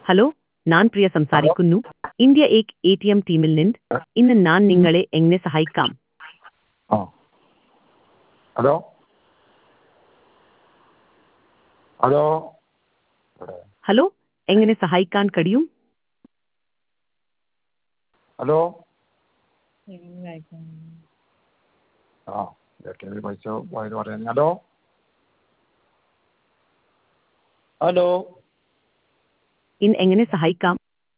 hello ഞാൻ പ്രിയ സംസാരിക്കുന്നു India ഏക് എ ടി എം ടീമിൽ നിന്ന് ഇന്ന് ഞാൻ നിങ്ങളെ എങ്ങനെ സഹായിക്കാം ആ ഹലോ ഹലോ ഇവിടെ ഹലോ എങ്ങനെ സഹായിക്കാൻ കഴിയും ഹലോ ആ എ ടി എമ്മിൽ പൈസ പോയത് പറയാൻ ഹലോ ഹലോ ഇന്ന് എങ്ങനെ സഹായിക്കാം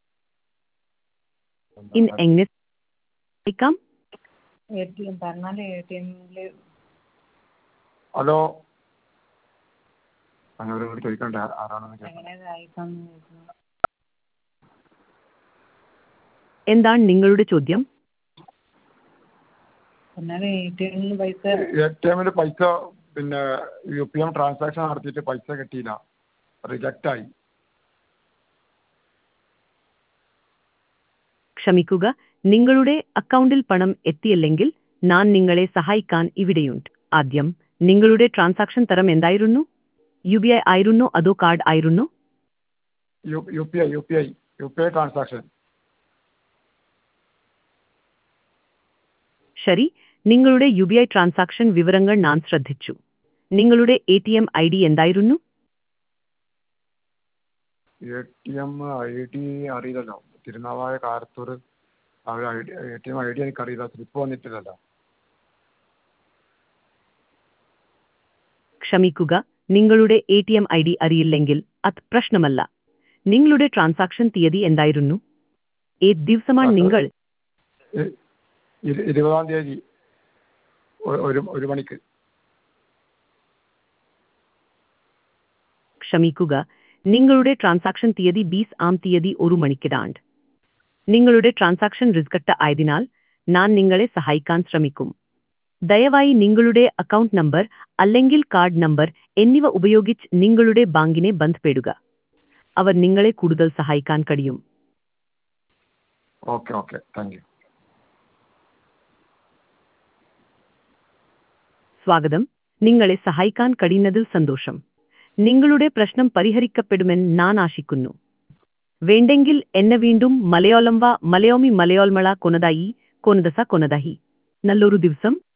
ഇന്ന് എങ്ങനെ സഹായിക്കാം എ ടി എം പറഞ്ഞാൽ എ ടി എമ്മിൽ ഹലോ അങ്ങനെ ഒരു ചോദിക്കണ്ടേ ആ- ആരാണെന്ന് കേൾക്കാം എങ്ങനെ സഹായിക്കാമെന്ന് ചോദിക്കുന്നു എന്താണ് നിങ്ങളുടെ ചോദ്യം എന്നാൽ എ ടി എമ്മിൽ പൈസ എ ടി എമ്മിൽ പൈസ പിന്നെ യു പി എം ട്രാൻസാക്ഷൻ നടത്തിയിട്ട് പൈസ കിട്ടിയില്ല റിജക്റ്റ് ആയി ക്ഷമിക്കുക നിങ്ങളുടെ അക്കൗണ്ടിൽ പണം എത്തിയില്ലെങ്കിൽ ഞാൻ നിങ്ങളെ സഹായിക്കാൻ ഇവിടെയുണ്ട് ആദ്യം നിങ്ങളുടെ ട്രാൻസാക്ഷൻ തരം എന്തായിരുന്നു യു ബി ഐ ആയിരുന്നോ അതോ കാർഡ് ആയിരുന്നോ U U P I U P I U P I transaction ശരി നിങ്ങളുടെ യു ബി ഐ ട്രാൻസാക്ഷൻ വിവരങ്ങൾ ഞാൻ ശ്രദ്ധിച്ചു നിങ്ങളുടെ A T M I D എന്തായിരുന്നു A T M I D അറിയില്ലല്ലോ തിരുനാവായ കാരത്തൂർ ആ ഒരു I D A T M I D എനിക്കറിയില്ല സ്ലിപ്പ് വന്നിട്ടില്ലല്ലോ ക്ഷമിക്കുക നിങ്ങളുടെ A T M I D അറിയില്ലെങ്കിൽ അത് പ്രശ്നമല്ല നിങ്ങളുടെ ട്രാൻസാക്ഷൻ തീയതി എന്തായിരുന്നു ഏത് ദിവസമാണ് നിങ്ങൾ ഇ- ഇരു- ഇരുപതാം തീയതി ഒ- ഒരു ഒരു മണിക്ക് ക്ഷമിക്കുക നിങ്ങളുടെ ട്രാൻസാക്ഷൻ തീയതി ബീസ് ആം തീയതി ഒരു മണിക്കിടാണ്ട് നിങ്ങളുടെ ട്രാൻസാക്ഷൻ റിസ്കട്ട് ആയതിനാൽ ഞാൻ നിങ്ങളെ സഹായിക്കാൻ ശ്രമിക്കും ദയവായി നിങ്ങളുടെ അക്കൗണ്ട് നമ്പർ അല്ലെങ്കിൽ കാർഡ് നമ്പർ എന്നിവ ഉപയോഗിച്ച് നിങ്ങളുടെ ബാങ്കിനെ ബന്ധപ്പെടുക അവർ നിങ്ങളെ കൂടുതൽ സഹായിക്കാൻ കഴിയും ഓക്കെ ഓക്കെ താങ്ക് യു സ്വാഗതം നിങ്ങളെ സഹായിക്കാൻ കഴിയുന്നതിൽ സന്തോഷം നിങ്ങളുടെ പ്രശ്നം പരിഹരിക്കപ്പെടുമെന്ന് ഞാൻ ആശിക്കുന്നു വേണ്ടെങ്കിൽ എന്നെ വീണ്ടും മലയാളം വ മലയോമി മലയോൾമള കൊനതായി കൊനദസ കൊനതാഹി നല്ലൊരു ദിവസം